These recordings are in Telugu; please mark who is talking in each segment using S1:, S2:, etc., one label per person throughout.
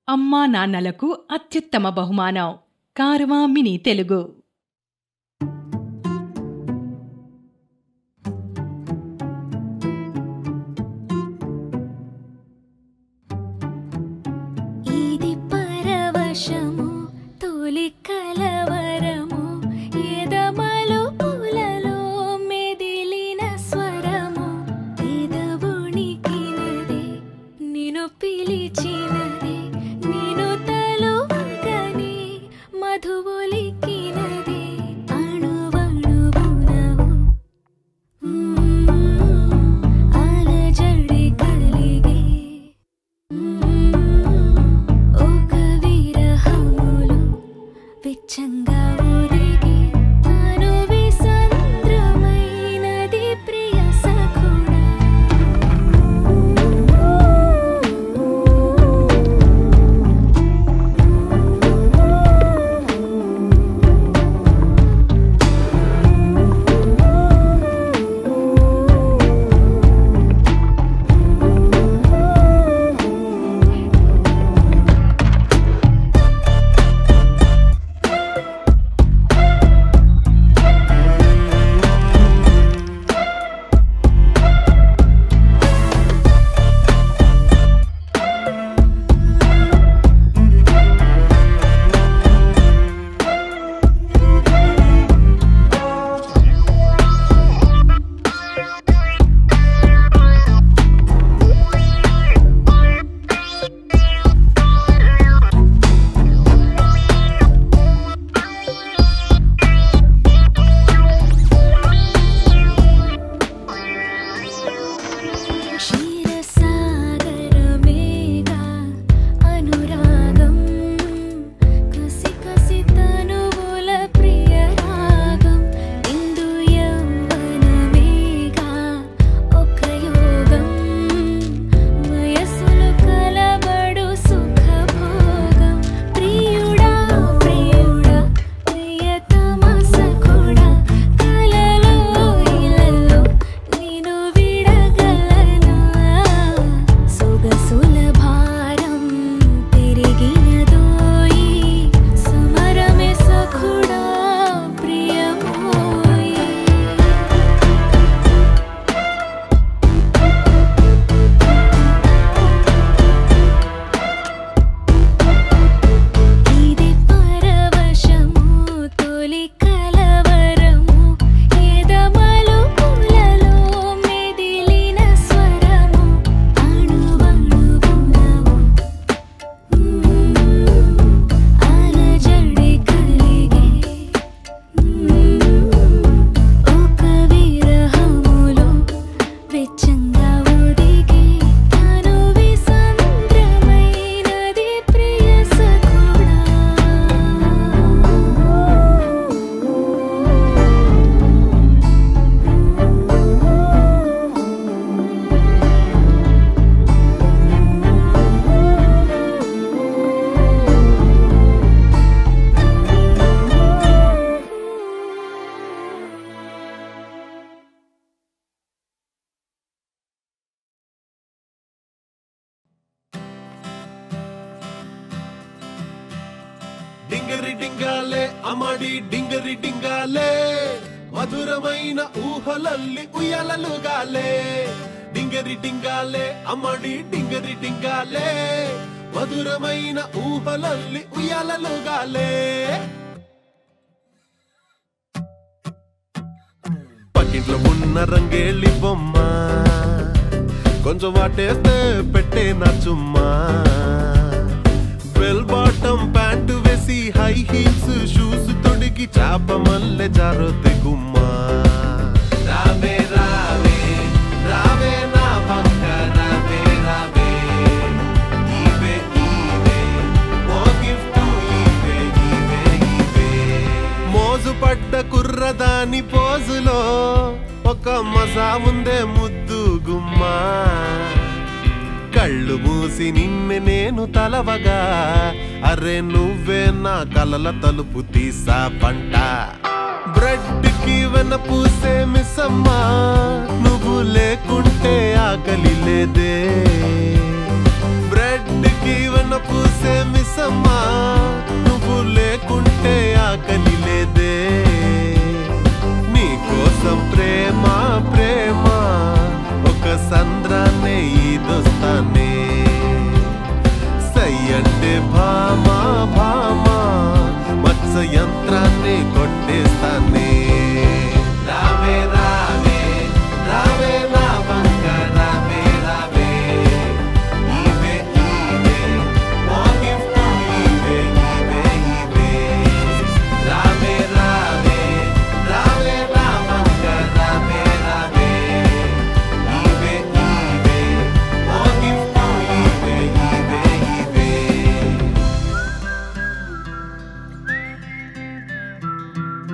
S1: అమ్మా నాన్నలకు అత్యుత్తమ బహుమానం కారవా మినీ తెలుగు
S2: ఇది పరవశము తొలి కలవరము ఎదమలు పులలో మెదిలిన స్వరము ఎదవునికినదే నిన్ను పిలిచినదే నిన్ను తలువగని మధువులికినదే అణువణువునవు అలజడి కలిగే ఒక విరహములు వెచ్చంగా ఊరిగి తను విసంద్రమైనది ప్రియ సఖుడా క్షీరసాగరమేగా అనురాగం కసి కసి తనువుల ప్రియ రాగం ఇందు యవ్వనమేగా ఒక యోగం వయసులు కలబడు సుఖభోగం ప్రియుడా ప్రియుడా ప్రియతమ సఖుడా కలలో ఇలలో నేను విడగలనా సొగసుల భారం పెరిగినదోయి సమరమే సఖుడా ప్రియమోయి ఇది పరవశము తొలి కలవరము ఎదమలు పులలో మెదిలిన స్వరము అణువణువునవు అలజడి కలిగే ఒక విరహములో వెచ్చంగా ఒదిగే తను విసంద్రమైనది ప్రియ సఖుడా
S3: డింగరి డింగాలే అమడి డింగరి డింగాలే మధురమైన ఊహలల్లి ఉయ్యాలలుగాలే డింగరి డింగాలే అమడి డింగరి డింగాలే మధురమైన ఊహలల్లి ఉయ్యాలలుగాలే పక్కింట్లో ఉన్న రంగేళ్ళి బొమ్మ కొంచెం వాటేస్తే పెట్టే నా చుమ్మా బెల్ బాటం ప్యాంటు వేసి హై హీల్స్ షూస్ తొడిగి చాప మల్లె జారొద్ది గుమ్మా రావే రావే రావే నా పక్క రావే రావే ఈవే ఈవే ఓ గిఫ్ట్ ఈవే ఈవే ఈవే మోజు పడ్డ కుర్రదాని పోజులో ఒక మజా ఉందే ముద్దు గుమ్మా కళ్ళు మూసి నిన్నే నేను తలవగా అరే నువ్వే నా కలల తలుపు తీసా పంట బ్రెడ్ కి వెన పూసే మిస్సమ్మా నువ్వు లేకుంటే ఆకలి లేదే బ్రెడ్ కి వెన్న పూసే మిసమ్మా నువ్వు లేకుంటే ఆకలి లేదే నీ కోసం ప్రేమ ప్రేమ ఒక సంద్రాన్నే ఈదొస్తానే సై అంటే భామా భామా మత్స యంత్రాన్ని కొట్టేస్తానే రావే రావే రావే నా బంగ రావే రావే ఈవే ఈవే మా గిఫ్ట్ ఈవే ఈవే ఈవే రావే రావే రావే నా బంగ రావే రావే ఈవే ఈవే మా గిఫ్ట్ ఈవే ఈవే ఈవే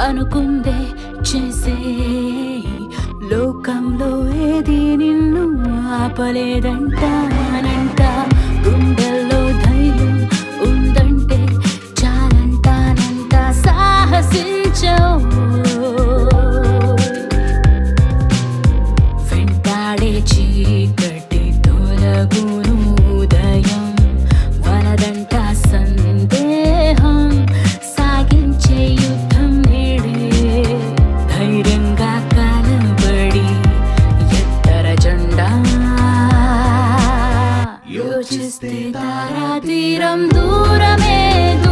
S2: అనుకుందే చేసే లోకంలో ఏది నిన్ను ఆపలేదంటానంట గుండెల్లో ధైర్యం ఉందంటే చాలంటానంట సాహసించవు వెంటాడే చీకటి తొలగును ఉదయం వనదంట సందేహం సాగించే యుద్ధం నేడే ధైర్యంగా కలబడి ఎత్తర జెండా యోచిస్తే తారా తీరం దూరమే